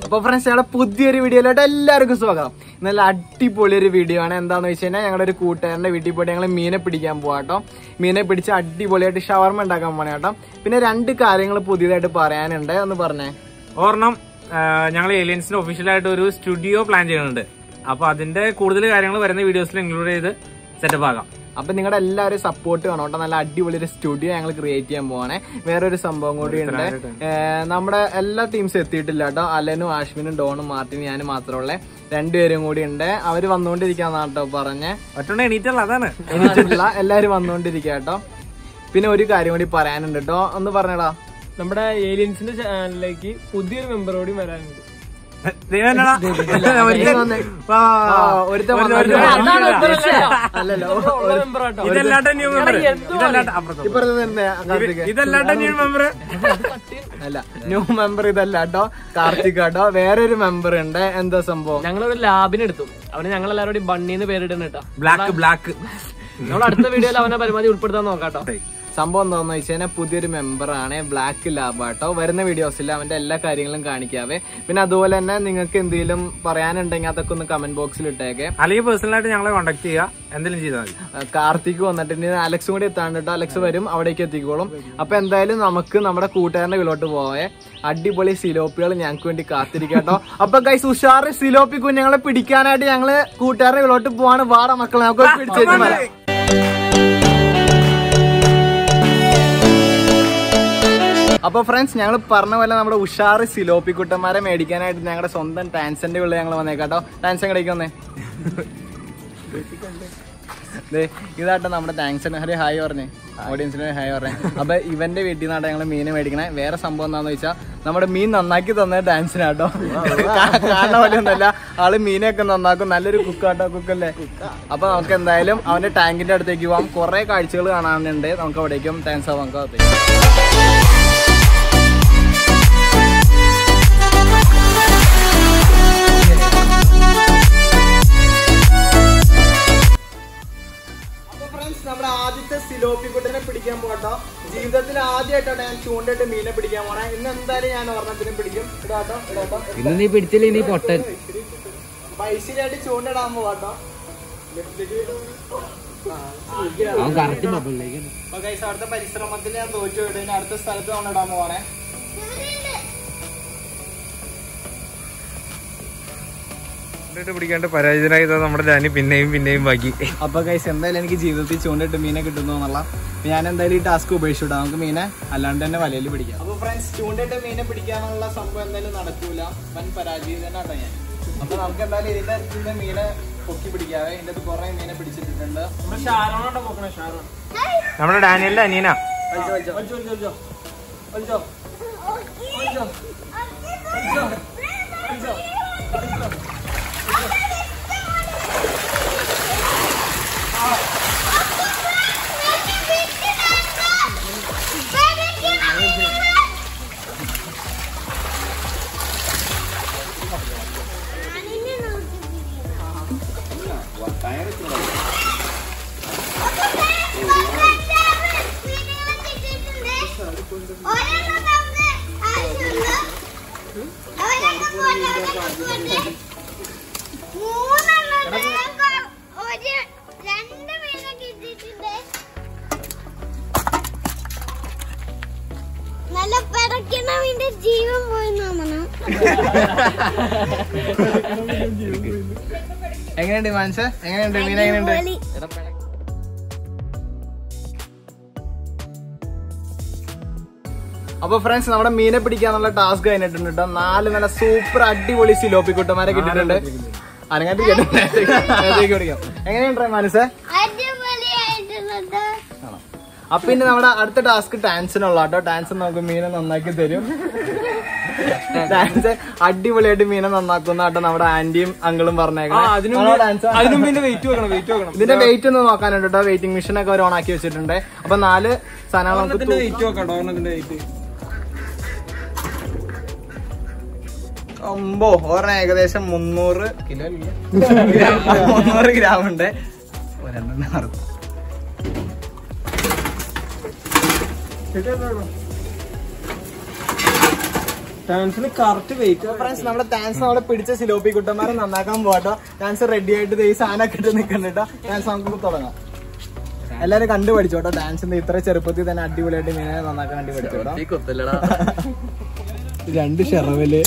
അപ്പൊ ഫ്രണ്ട്സ് ഞങ്ങളുടെ പുതിയൊരു വീഡിയോയിലോട്ട് എല്ലാവർക്കും സ്വാഗതം നല്ല അടിപൊളി ഒരു വീഡിയോ ആണ് എന്താന്ന് വെച്ച് കഴിഞ്ഞാൽ ഞങ്ങളുടെ ഒരു കൂട്ടുകാരന്റെ വീട്ടിൽ പോയിട്ട് ഞങ്ങൾ മീനെ പിടിക്കാൻ പോവാട്ടോ മീനെ പിടിച്ച് അടിപൊളിയായിട്ട് ഷവർമ ഉണ്ടാക്കാൻ പോണേ കേട്ടോ പിന്നെ രണ്ട് കാര്യങ്ങൾ പുതിയതായിട്ട് പറയാനുണ്ട് ഒന്ന് പറഞ്ഞേ ഒരെണ്ണം ഞങ്ങൾ ഏലിയൻസിന് ഒഫീഷ്യലായിട്ട് ഒരു സ്റ്റുഡിയോ പ്ലാൻ ചെയ്യുന്നുണ്ട് അപ്പൊ അതിന്റെ കൂടുതൽ കാര്യങ്ങൾ വരുന്ന വീഡിയോസിൽ ഇൻക്ലൂഡ് ചെയ്ത് സെറ്റപ്പ് ആകാം അപ്പൊ നിങ്ങളുടെ എല്ലാവരും സപ്പോർട്ട് വേണം കേട്ടോ നല്ല അടിപൊളി ഒരു സ്റ്റുഡിയോ ഞങ്ങൾ ക്രിയേറ്റ് ചെയ്യാൻ പോവാണേ വേറൊരു സംഭവം കൂടി ഉണ്ട് ഏർ നമ്മുടെ എല്ലാ ടീംസും എത്തിയിട്ടില്ല കേട്ടോ അലനും ആഷ്മിനും ഡോണും മാർട്ടിനും ഞാനും മാത്രമുള്ള രണ്ടുപേരും കൂടി ഉണ്ട് അവര് വന്നുകൊണ്ടിരിക്കാന്ന് കേട്ടോ പറഞ്ഞേ ഒറ്റ എണീറ്റല്ല അതാണ് എനിച്ചിട്ടില്ല എല്ലാരും വന്നുകൊണ്ടിരിക്കുക കേട്ടോ പിന്നെ ഒരു കാര്യം കൂടി പറയാനുണ്ട് കേട്ടോ ഒന്ന് പറഞ്ഞടാ നമ്മുടെ ഏലിയൻസിന്റെ ചാനലിലേക്ക് പുതിയൊരു മെമ്പർ കൂടി വരാനുണ്ട് ദൈവം എന്നടാ. ഒരുത്തൻ- വാ. ഒരുത്തൻ ഒരുത്തൻ- വന്നിട്ട് ഒരുത്തൻ അതാണ് വന്നിട്ട് ഉത്തരം അല്ലല്ലോ മെമ്പർ ആട്ടോ ഇതല്ലാട്ട ന്യൂ മെമ്പർ ഇതല്ലാട്ട അപ്പുറത്ത് ഇപ്പുറത്ത് തന്നെ കാർത്തിക് ഇതല്ലാട്ട ന്യൂ മെമ്പർ അല്ല ന്യൂ മെമ്പർ ഇതല്ല കേട്ടോ കാർത്തിക് കേട്ടോ വേറൊരു മെമ്പർ ഉണ്ട് എന്താ സംഭവം ഞങ്ങളൊരു ലാബിന് എടുത്തു അവന് ഞങ്ങൾ എല്ലാവരും ബണ്ണിന്ന് പേരിടുന്ന കേട്ടോ ബ്ലാക്ക് ബ്ലാക്ക് നമ്മൾ അടുത്ത വീഡിയോയിൽ അവനെ പരമാവധി ഉൾപ്പെടുത്താൻ നോക്കാട്ടോ സംഭവം എന്താന്ന് വെച്ച് കഴിഞ്ഞാൽ പുതിയൊരു മെമ്പർ ആണ് ബ്ലാക്ക് ലാബ് കേട്ടോ വരുന്ന വീഡിയോസിൽ അവന്റെ എല്ലാ കാര്യങ്ങളും കാണിക്കാവേ പിന്നെ അതുപോലെ തന്നെ നിങ്ങൾക്ക് എന്തെങ്കിലും പറയാനുണ്ടെങ്കിൽ അതൊക്കെ ഒന്ന് കമന്റ് ബോക്സിൽ ഇട്ടേക്കെ അല്ലെങ്കിൽ പേഴ്സണലായിട്ട് ഞങ്ങളെ കോൺടാക്ട് ചെയ്യുക എന്തെങ്കിലും ചെയ്താൽ മതി ആ, കാർത്തിക് വന്നിട്ട് ഇനി അലക്സും കൂടി എത്താണ്ട് കേട്ടോ അലക്സ് വരും അവിടേക്ക് എത്തിക്കോളും അപ്പൊ എന്തായാലും നമുക്ക് നമ്മുടെ കൂട്ടുകാരന്റെ വീട്ടിലോട്ട് പോവേ അടിപൊളി സിലോപ്പികൾ ഞങ്ങൾക്ക് വേണ്ടി കാത്തിരിക്കാട്ടോ അപ്പൊ ഗൈസ് ഉഷാറ് സിലോപ്പി കുഞ്ഞുങ്ങളെ പിടിക്കാനായിട്ട് ഞങ്ങള് കൂട്ടുകാരന്റെ വീട്ടിലോട്ട് പോവാണ് വാട മക്കളെ നമുക്ക് പിടിച്ചേച്ചു വരാം അപ്പൊ ഫ്രണ്ട്സ് ഞങ്ങൾ പറഞ്ഞ പോലെ നമ്മുടെ ഉഷാറ് സിലോപ്പി കുട്ടന്മാരെ മേടിക്കാനായിട്ട് ഞങ്ങളുടെ സ്വന്തം ടാൻസന്റെ ഉള്ളിൽ ഞങ്ങൾ വന്നേക്കാട്ടോ ടാൻസ് എങ്ങടേക്ക് വന്നേ ദേ, ഇതാട്ടോ നമ്മുടെ താങ്ക്സ് ഹരി ഹായ് പറഞ്ഞേ ഓഡിയൻസിന് ഹായ് പറഞ്ഞേ അപ്പൊ ഇവന്റെ വീട്ടിൽ നിന്നാണ് ഞങ്ങൾ മീൻ മേടിക്കണേ വേറെ സംഭവം എന്താന്ന് വെച്ചാൽ നമ്മുടെ മീൻ നന്നാക്കി തന്നത് ഡാൻസിനാട്ടോ കാണുന്ന പോലെ ഒന്നല്ല ആള് മീനൊക്കെ നന്നാക്കും നല്ലൊരു കുക്കാട്ടോ കുക്കല്ലേ അപ്പൊ നമുക്ക് എന്തായാലും അവന്റെ ടാങ്കിന്റെ അടുത്തേക്ക് പോവാം കുറെ കാഴ്ചകൾ കാണാനുണ്ട് നമുക്ക് അവിടേക്കും താങ്ക്സ് ആവാം നമുക്ക് അകത്തേക്ക് അപ്പൊ ഫ്രണ്ട്സ് നമ്മുടെ ആദ്യത്തെ സിലോപ്പി കുട്ടനെ പിടിക്കാൻ പോട്ടോ ജീവിതത്തിൽ ആദ്യമായിട്ടാണ് ഞാൻ ചൂണ്ടയിട്ട് മീനെ പിടിക്കാൻ പോണേ ഇന്ന് എന്തായാലും ഞാൻ ഒരെണ്ണത്തിനെ പിടിക്കും ഇടാട്ടോ ഇടാട്ടോ ഇന്ന് നീ പിടിച്ചില്ല നീ പൊട്ടൻ പൈസയിലായിട്ട് ചൂണ്ടിടാൻ പോവാട്ടോ അവൻ കറക്റ്റ് ബബിളിലേക്ക് അപ്പൊ ഗൈസ് അടുത്ത പരിശ്രമത്തിൽ ഞാൻ തോറ്റു വിടും ഇനി അടുത്ത സ്ഥലത്ത് നമ്മൾ ഇടാൻ പോവാണേ പിടിക്കാണ്ട് പരാജിതനായത് നമ്മുടെ ഡാനി പിന്നെയും പിന്നെയും ബാക്കി അപ്പൊ ഗൈസ് എന്തായാലും എനിക്ക് ജീവിതത്തിൽ ചൂണ്ടിട്ട് മീനെ കിട്ടുന്നു എന്നുള്ള അപ്പൊ ഞാൻ എന്തായാലും ഈ ടാസ്ക് ഉപേക്ഷിച്ചിടാം നമുക്ക് മീനെ അല്ലാണ്ട് തന്നെ വലയിൽ പിടിക്കാം അപ്പൊ ഫ്രണ്ട്സ് ചൂണ്ടിട്ട് മീനെ പിടിക്കാനുള്ള സംഭവം എന്തായാലും നടക്കൂല വൻ പരാജയതനാട്ടോ ഞാൻ അപ്പൊ നമുക്ക് എന്തായാലും ഇതിന്റെ അടുത്തുനിന്ന് മീനെ പൊക്കി പിടിക്കാവേ ഇതിന്റെ അടുത്ത് കുറെ മീനെ പിടിച്ചിട്ടുണ്ട് ഷാരോണോട്ടോ പോക്കണേ ഷാരോൺ നമ്മുടെ ഡാനിയലിന്റെ അനിയനാ വലിച്ചോ, വലിച്ചോ. വലിച്ചോ വലിച്ചോ വലിച്ചോ ഒരു രണ്ട് മീനെ കിട്ടിയിട്ടുണ്ട് നല്ല പിടയ്ക്കണ മീന്റെ ജീവൻ പോയി തോന്നണം എങ്ങനെയുണ്ട് മാൻസ എങ്ങനെയുണ്ട് മീൻ എങ്ങനെയുണ്ട് അടിപൊളി. അപ്പൊ ഫ്രണ്ട്സ് നമ്മുടെ മീനെ പിടിക്കാന്നുള്ള ടാസ്ക് കഴിഞ്ഞിട്ടുണ്ട് കേട്ടോ നാല് നല്ല സൂപ്പർ അടിപൊളി സിലോപ്പി കുട്ടന്മാരെ കിട്ടിയിട്ടുണ്ട് അനങ്ങാട്ട് കേട്ടേക്ക് പിടിക്കാം എങ്ങനെയുണ്ട് മനസ്സേ അടിപൊളിയായിട്ടുള്ളത് ആണോ അപ്പൊ ഇനി നമ്മുടെ അടുത്ത ടാസ്ക് ടാൻസിനുള്ള കേട്ടോ ടാൻസ് നമുക്ക് മീനെ നന്നാക്കി തരും ടാൻസ് അടിപൊളിയായിട്ട് മീനെ നന്നാക്കുന്ന കേട്ടോ നമ്മുടെ ആന്റിയും അങ്കിളും പറഞ്ഞേക്കണം ഡാൻസ് അതിനും പിന്നെ വെയിറ്റ് വെക്കണം വെയിറ്റ് വെക്കണം ഇതിന്റെ വെയിറ്റ് ഒന്ന് നോക്കാനുണ്ട് കേട്ടോ വെയിറ്റിംഗ് മെഷീൻ ഒക്കെ അവർ ഓൺ ആക്കി വെച്ചിട്ടുണ്ട് അപ്പൊ നാല് സാധനങ്ങൾ നമുക്ക് തൂ- വെയിറ്റ് വെക്കണം ഓർണത്തിന്റെ വെയിറ്റ് ഒമ്പോ ഒരെണ്ണം ഏകദേശം മുന്നൂറ് കിലോ മുന്നൂറ് ഗ്രാം ഉണ്ട് ഒരെണ്ണം അറുപത് ഡാൻസിന് കറക്റ്റ് വെയിറ്റ് ഫ്രണ്ട്സ് നമ്മുടെ ഡാൻസ് നമ്മളെ പിടിച്ച സിലോപ്പി കുട്ടന്മാരെ നന്നാക്കാൻ പോകട്ടോ ഡാൻസ് റെഡി ആയിട്ട് ദേ ഈ സാധനമൊക്കെ ഇട്ട് നിൽക്കുന്നുണ്ട് കേട്ടോ ഡാൻസ് നമുക്ക് തുടങ്ങാം എല്ലാരും കണ്ടു പഠിച്ചോട്ടോ ഡാൻസിന്റെ ഇത്ര ചെറുപ്പത്തിൽ തന്നെ അടിപൊളിയായിട്ട് മീനെ നന്നാക്കാൻ വേണ്ടി പഠിച്ചോട്ടോ രണ്ട് ഷെറവില്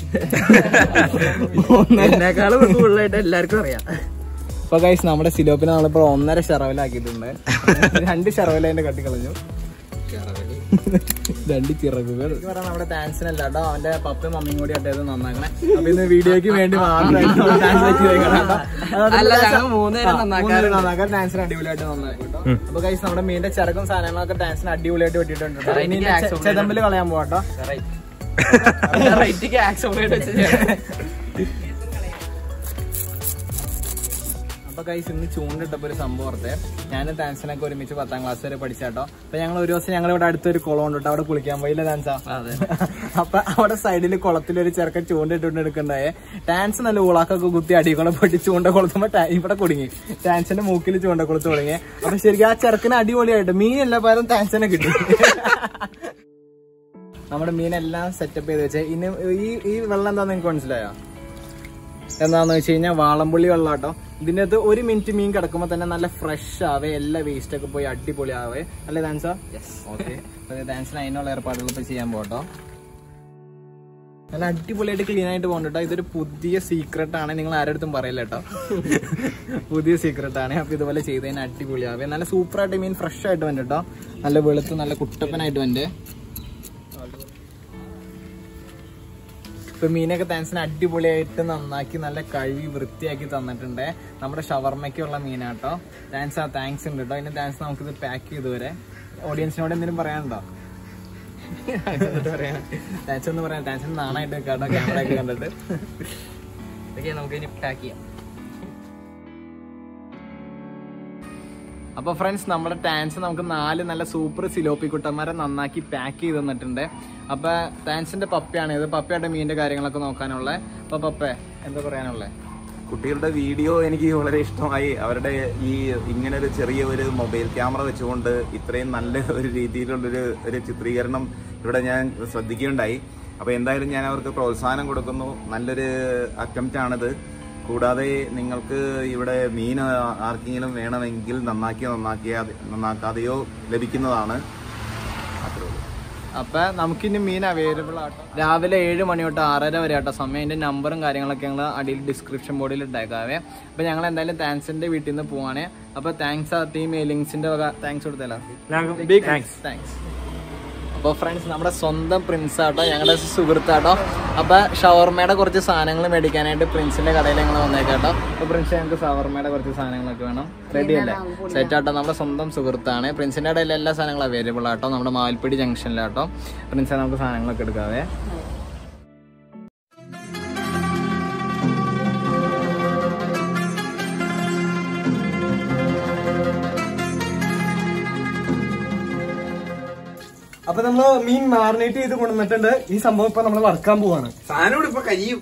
എല്ലാവർക്കും അറിയാം ഇപ്പൊ ഗൈസ് നമ്മുടെ സിലോപ്പിനെ നമ്മളിപ്പോ ഒന്നര ഷെറവിലാക്കിയിട്ടുണ്ട് രണ്ട് ഷെറവിൽ അതിന്റെ കട്ടിക്കളഞ്ഞു രണ്ട് ചിറകുകൾ നമ്മുടെ ഡാൻസിനല്ല കേട്ടോ അവന്റെ പപ്പയും മമ്മിയും കൂടി ആയിട്ട് ഇത് നന്നാക്കണേ അപ്പൊ ഇന്ന് വീഡിയോക്ക് വേണ്ടി മാത്രമായിട്ട് നമ്മൾ dance വെച്ചിരിക്കണം കേട്ടോ. അതായത് അല്ല, dance- ഞങ്ങൾ മൂന്നുപേരും ആ, നന്നാക്കാറുണ്ട്. മൂന്നുപേരും നന്നാക്കാൻ ഡാൻസിന് അടിപൊളിയായിട്ട് നന്നാക്കും കേട്ടോ അപ്പൊ ഗൈസ് നമ്മുടെ മീന്റെ ചിറകും സാധനങ്ങളൊക്കെ ഡാൻസിന് അടിപൊളിയായിട്ട് വെട്ടിയിട്ടുണ്ട് കേട്ടോ. ഇനി Variety action ചെതമ്പില് കളയാൻ പോവാട്ടോ റൈറ്റിക്ക് ആക്സോമേറ്റ് വെച്ച് ചെയ്യണം. അപ്പൊ ഗൈസ് ഇന്ന് ചൂണ്ടിട്ടപ്പോ ഒരു സംഭവം ഓർത്തെ ഞാനും ഡാൻസിനൊക്കെ ഒരുമിച്ച് പത്താം ക്ലാസ് വരെ പഠിച്ചാട്ടോ അപ്പൊ ഞങ്ങൾ ഒരു ദിവസം ഞങ്ങൾ ഇവിടെ അടുത്തൊരു കുളം ഉണ്ട് കേട്ടോ അവിടെ കുളിക്കാൻ പോയില്ല ഡാൻസാ അതെ. അപ്പൊ അവിടെ സൈഡിൽ കുളത്തിൽ ഒരു ചെറുക്കൻ ചൂണ്ടിട്ടുണ്ട് എടുക്കണ്ടായേ ഡാൻസ് നല്ല ഊളാക്കൊക്കെ കുത്തി അടിക്കുളം പൊട്ടി ചൂണ്ട കൊളുത്തുമ്പോ ട- ഇവിടെ കുടുങ്ങി ഡാൻസിന്റെ മൂക്കിൽ ചൂണ്ട കൊളുത്ത് തുടങ്ങി അപ്പൊ ശരിക്കും ആ ചെറുക്കന് അടിപൊളിയായിട്ട് മീനല്ല പകരം ഡാൻസിനെ കിട്ടി നമ്മുടെ മീനെല്ലാം സെറ്റപ്പ് ചെയ്ത് വെച്ചേ ഇനി ഈ ഈ വെള്ളം എന്താന്ന് നിങ്ങൾക്ക് മനസ്സിലായോ എന്താന്ന് വെച്ച് കഴിഞ്ഞാൽ വാളംപുള്ളി വെള്ളം കേട്ടോ ഇതിന്റെ അകത്ത് ഒരു മിനിറ്റ് മീൻ കിടക്കുമ്പോ തന്നെ നല്ല ഫ്രഷ് ആവേ എല്ലാ വേസ്റ്റ് ഒക്കെ പോയി അടിപൊളി ആവേ അല്ലേ ഡാൻസാ ഓക്കെ ഡാൻസിന് അതിനുള്ള ഏർപ്പാടുകൾ ഇപ്പൊ ചെയ്യാൻ പോട്ടോ നല്ല അടിപൊളിയായിട്ട് ക്ലീൻ ആയിട്ട് പോകണ്ട കേട്ടോ ഇതൊരു പുതിയ സീക്രട്ട് ആണ് നിങ്ങൾ ആരടുത്തും പറയില്ല കേട്ടോ പുതിയ സീക്രട്ട് ആണ് അപ്പൊ ഇതുപോലെ ചെയ്ത് കഴിഞ്ഞാൽ അടിപൊളിയാവേ നല്ല സൂപ്പർ ആയിട്ട് മീൻ ഫ്രഷ് ആയിട്ട് വന്നു കേട്ടോ നല്ല വെളുത്ത് നല്ല കുട്ടപ്പനായിട്ട് വന്നെ ഇപ്പൊ മീനൊക്കെ താൻസിന് അടിപൊളിയായിട്ട് നന്നാക്കി നല്ല കഴുകി വൃത്തിയാക്കി തന്നിട്ടുണ്ട് നമ്മുടെ ഷവർമ്മയ്ക്കുള്ള മീനാട്ടോ താൻസ് ആ താങ്ക്സ് ഉണ്ട് കേട്ടോ അതിന് താങ്ക്സ് നമുക്കിത് പാക്ക് ചെയ്ത് വരെ ഓഡിയൻസിനോട് എന്തെങ്കിലും പറയാനുണ്ടോ താങ്ക്സ് എന്ന് പറയാം താങ്ക്സ് നാണായിട്ട് കേട്ടോ ക്യാമറ ഒക്കെ കണ്ടിട്ട് ഇതൊക്കെ നമുക്ക് ഇനി പാക്ക് ചെയ്യാം അപ്പൊ ഫ്രണ്ട്സ് നമ്മുടെ ടാൻസ് നമുക്ക് നാല് നല്ല സൂപ്പർ സിലോപ്പി കുട്ടന്മാരെ നന്നാക്കി പാക്ക് ചെയ്ത് തന്നിട്ടുണ്ട് അപ്പൊ ടാൻസിന്റെ പപ്പയാണ് ഇത് പപ്പയുടെ മീനിന്റെ കാര്യങ്ങളൊക്കെ നോക്കാനുള്ള അപ്പൊ പപ്പേ എന്താ പറയാനുള്ളത് കുട്ടികളുടെ വീഡിയോ എനിക്ക് വളരെ ഇഷ്ടമായി അവരുടെ ഈ ഇങ്ങനെ ഒരു ചെറിയ ഒരു മൊബൈൽ ക്യാമറ വെച്ചുകൊണ്ട് ഇത്രയും നല്ല ഒരു രീതിയിലുള്ളൊരു ഒരു ചിത്രീകരണം ഇവിടെ ഞാൻ ശ്രദ്ധിക്കുകയുണ്ടായി അപ്പോൾ എന്തായാലും ഞാൻ അവർക്ക് പ്രോത്സാഹനം കൊടുക്കുന്നു നല്ലൊരു അറ്റംപ്റ്റ് ആണിത് കൂടാതെ നിങ്ങൾക്ക് ഇവിടെ മീൻ ആർക്കെങ്കിലും വേണമെങ്കിൽ നന്നാക്കിയോ നന്നാക്കിയാ നന്നാക്കാതെയോ ലഭിക്കുന്നതാണ് അത്രേ ഉള്ളൂ അപ്പൊ നമുക്കിനി മീൻ അവൈലബിൾ ആട്ടോ രാവിലെ ഏഴ് മണി തൊട്ട് ആറര വരെ ആട്ടോ സമയം അതിന്റെ നമ്പറും കാര്യങ്ങളൊക്കെ ഞങ്ങൾ അടിയിൽ ഡിസ്ക്രിപ്ഷൻ ബോർഡിൽ ഇട്ടേക്കാവേ അപ്പൊ ഞങ്ങൾ എന്തായാലും താങ്ക്സിന്റെ വീട്ടിൽ നിന്ന് പോവാണേ അപ്പൊ താങ്ക്സ് ആ ടീം എലിങ്സിന്റെ വക താങ്ക്സ് കൊടുത്തല്ലോ ബിഗ് താങ്ക്സ് താങ്ക്സ് അപ്പോൾ ഫ്രണ്ട്സ് നമ്മുടെ സ്വന്തം പ്രിൻസ് ആട്ടോ ഞങ്ങളുടെ സുഹൃത്താട്ടോ അപ്പൊ ഷവർമയുടെ കുറച്ച് സാധനങ്ങൾ മേടിക്കാനായിട്ട് പ്രിൻസിന്റെ കടയിൽ ഞങ്ങൾ വന്നേക്കാട്ടോ അപ്പൊ പ്രിൻസ് ഞങ്ങൾക്ക് ഷവർമയുടെ കുറച്ച് സാധനങ്ങളൊക്കെ വേണം റെഡി അല്ലേ സെറ്റ് ആട്ടോ നമ്മുടെ സ്വന്തം സുഹൃത്താണ് പ്രിൻസിന്റെ കടയിൽ എല്ലാ സാധനങ്ങളും അവൈലബിൾ ആട്ടോ നമ്മുടെ മാവൽപ്പിടി ജംഗ്ഷനിലാട്ടോ പ്രിൻസിനെ നമുക്ക് സാധനങ്ങളൊക്കെ എടുക്കാവേ അപ്പൊ നമ്മള് മീൻ മാറിനേറ്റ് ചെയ്ത് കൊണ്ടുവന്നിട്ടുണ്ട് ഈ സംഭവം ഇപ്പൊ നമ്മൾ വറുക്കാൻ പോവാണ് സാധനം ഇപ്പൊ കഴിയും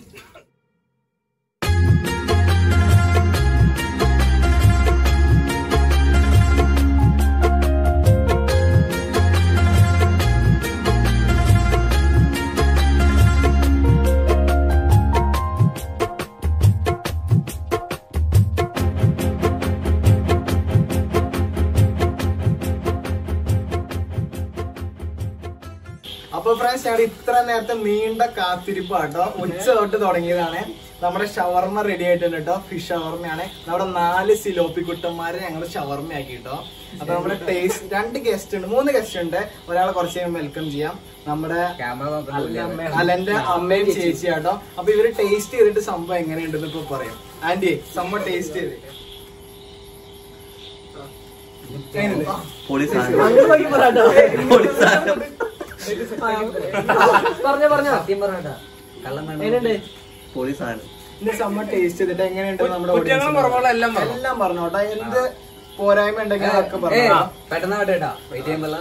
അപ്പൊ ഫ്രണ്ട്സ് ഞങ്ങൾ ഇത്ര നേരത്തെ നീണ്ട കാത്തിരിപ്പ് കേട്ടോ ഉച്ച തൊട്ട് തുടങ്ങിയതാണ് നമ്മുടെ ഷവർമ റെഡി ആയിട്ടുണ്ട് കേട്ടോ ഫിഷ് ഷവർമയാണ് നമ്മുടെ നാല് സിലോപ്പി കുട്ടന്മാരെ ഞങ്ങൾ ഷവർമ ആക്കി കേട്ടോ അപ്പൊ നമ്മുടെ ടേസ്റ്റ് രണ്ട് ഗസ്റ്റ് ഉണ്ട് മൂന്ന് ഗസ്റ്റ് ഉണ്ട് ഒരാളെ കുറച്ച് കഴിയുമ്പോൾ വെൽക്കം ചെയ്യാം നമ്മുടെ അലന്റെ അമ്മയും ചേച്ചി കേട്ടോ അപ്പൊ ഇവര് ടേസ്റ്റ് ചെയ്തിട്ട് സംഭവം എങ്ങനെയുണ്ടെന്ന് ഇപ്പൊ പറയും ആന്റി സംഭവം ടേസ്റ്റ് ചെയ്ത് എങ്ങനെയുണ്ട്? പറഞ്ഞോ പറഞ്ഞോ സത്യം പറഞ്ഞോട്ടാ എങ്ങനെയുണ്ട് ഇന്ന് സംഭവം ടേസ്റ്റ് ചെയ്തിട്ട് എങ്ങനെയുണ്ട് നമ്മുടെ audience? എല്ലാം പറഞ്ഞോട്ടെ എന്ത് പോരായ്മ ഉണ്ടെങ്കിൽ അതൊക്കെ ഏ പറഞ്ഞു പെട്ടെന്ന് കേട്ടാ വെയിറ്റ് ചെയ്യുമ്പോൾ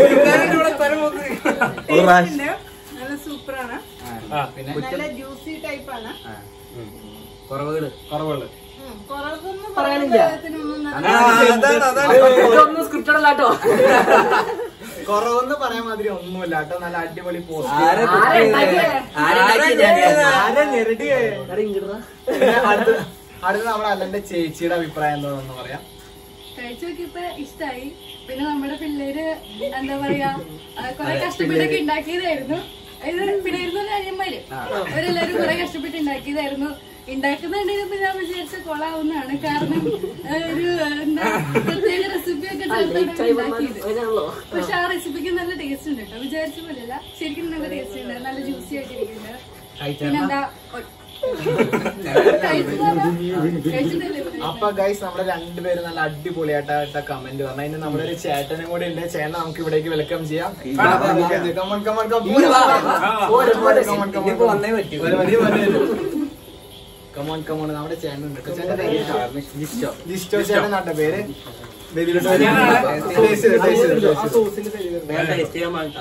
നല്ല സൂപ്പറാണ് പിന്നെ നല്ല ജ്യൂസി ടൈപ്പാണ് കുറവുകള് കുറവുള്ളു കുറവൊന്നും പറയാനില്ല. പറയാനൊന്നും ഇതൊന്നും സ്ക്രിപ്റ്റഡ് അല്ലാട്ടോ കുറവെന്ന് പറയാൻ മാതിരി ഒന്നുമില്ല കേട്ടോ നല്ല അടിപൊളി പോസ്റ്റ് ആരാ cook ചെയ്തത്? ആരാ ഉണ്ടാക്കിയത്? ആരെ ഞെരടിയേ? പിന്നെ അടുത്ത അടുത്ത നമ്മുടെ അല്ലന്റെ ചേച്ചിയുടെ അഭിപ്രായം എന്താണെന്ന് പറയാം കഴിച്ചു നോക്കിയപ്പോ ഇഷ്ടായി പിന്നെ നമ്മുടെ പിള്ളേര് എന്താ പറയാ ആ, കുറെ കഷ്ടപ്പെട്ടൊക്കെ ഉണ്ടാക്കിയതായിരുന്നു ഇത് പിന്നെ ഇരുന്നൂറ് അനിയന്മാര് അവരെല്ലാരും കുറെ കഷ്ടപ്പെട്ട് ഉണ്ടാക്കിയതായിരുന്നു ഉണ്ടാക്കുന്നുണ്ടെങ്കിൽ ഞാൻ വിചാരിച്ച കൊളാവുന്നതാണ് കാരണം ആ, ഒരു ആ, എന്താ പ്രത്യേക റെസിപ്പി ഒക്കെ ചേർത്താണ് ഉണ്ടാക്കിയത് പക്ഷെ ആ റെസിപ്പിക്ക് നല്ല ടേസ്റ്റ് ഉണ്ട് കേട്ടോ വിചാരിച്ച പോലെയല്ല ശരിക്കും നല്ല ടേസ്റ്റ് ഉണ്ട് നല്ല ജ്യൂസി ആയിട്ട് ഇരിക്കുന്നുണ്ട് പിന്നെന്താ ഒ- കഴിച്ചതാ? കഴിച്ചിട്ടില്ലേ ഇതുവരെ? അപ്പൊ ഗൈസ് നമ്മുടെ രണ്ടുപേരും നല്ല അടിപൊളിയായിട്ടാ കമന്റ് പറഞ്ഞു അതിന് നമ്മുടെ ഒരു ചേട്ടനും കൂടെ ഉണ്ട് ചേട്ടനെ നമുക്ക് ഇവിടേക്ക് വെൽക്കം ചെയ്യാം കമൺ കമൺ ഇനിയിപ്പോ വന്നേ പറ്റൂ. കമോൺ കമോൺ നമ്മുടെ ചേട്ടൻ ഉണ്ട് കേട്ടോ. ചേട്ടൻ്റെ പേര് ജിസ്റ്റോ ജിസ്റ്റോ ചേട്ടൻ നാട്ടെ പേര് ബെബിലോട്ട് ടേസ്റ്റ് ചെയ്ത്, ടേസ്റ്റ് ചെയ്ത്, ടേസ്റ്റ് ചെയ്ത്. ഞാൻ taste ചെയ്യാൻ വേണ്ടിട്ടാ.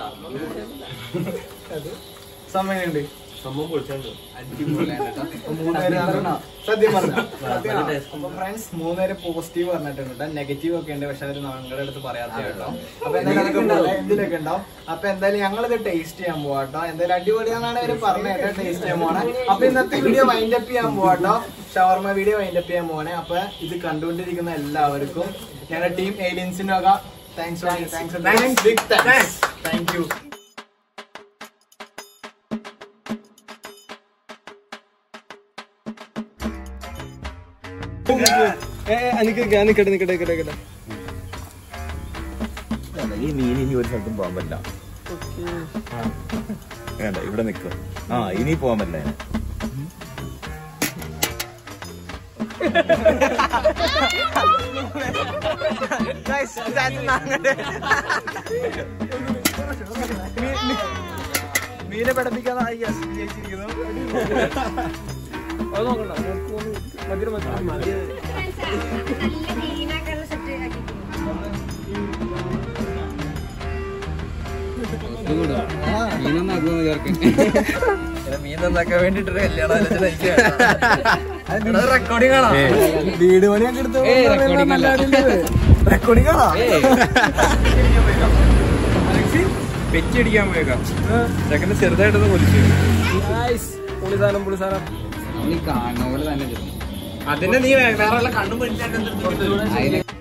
സമയമുണ്ട് സംഭവം പൊളിച്ചുണ്ട്. മൂന്നുപേര് സത്യം പറഞ്ഞു അപ്പൊ ഫ്രണ്ട്സ് മൂന്നുപേര് പോസിറ്റീവ് പറഞ്ഞിട്ടുണ്ട് നെഗറ്റീവ് ഒക്കെ ഉണ്ട് പക്ഷെ അവര് ഞങ്ങളുടെ അടുത്ത് പറയാത്ത കേട്ടോ അപ്പൊ എന്തായാലും എന്തിലൊക്കെ ഉണ്ടാവും അപ്പൊ എന്തായാലും ഞങ്ങളിത് ടേസ്റ്റ് ചെയ്യാൻ പോവാട്ടോ എന്തായാലും അടിപൊളിയാണെന്നാണ് അവര് പറഞ്ഞത് കേട്ടോ ടേസ്റ്റ് ചെയ്യാൻ പോണേ അപ്പൊ ഇന്നത്തെ വീഡിയോ വൈൻഡ് അപ്പ് ചെയ്യാൻ പോവാട്ടോ ഷവർമ വീഡിയോ വൈൻഡ് അപ്പ് ചെയ്യാൻ പോണേ അപ്പൊ ഇത് കണ്ടുകൊണ്ടിരിക്കുന്ന എല്ലാവർക്കും ഞങ്ങളുടെ ടീം ഏലിയൻസിന്റെ വക thanks thanks thanks big thanks thank you നിക്കട്ടെ നിക്കട്ടെ നിക്കട്ടെ നിക്കട്ടെ ഈ മീൻ ഇനി ഒരു സ്ഥലത്തും പോകാൻ പറ്റില്ല വേണ്ട ഇവിടെ നിൽക്കും ആ ഇനി പോകാൻ പറ്റില്ല മീനെ പഠിപ്പിക്കാതെ ജയിച്ചിരിക്കുന്നു അത് നോക്കണ്ട മധുരം മധുരം മീൻ നന്നാക്കാൻ വേണ്ടിട്ടൊരു കല്യാണം റെക്കോർഡിംഗ് ആണോ വീട് പണിയൊക്കെ എടുത്തു റെക്കോർഡിംഗ് ആണോ പെച്ചടിക്കാൻ പോയേക്കാം ചെക്കന് ചെറുതായിട്ടൊന്ന് പൊലിച്ചു പുളിസാനം പുളിസാനം കാണുന്ന പോലെ തന്നെ അതിന്റെ നീ വേറെ കണ്ണും പിടിച്ചാൽ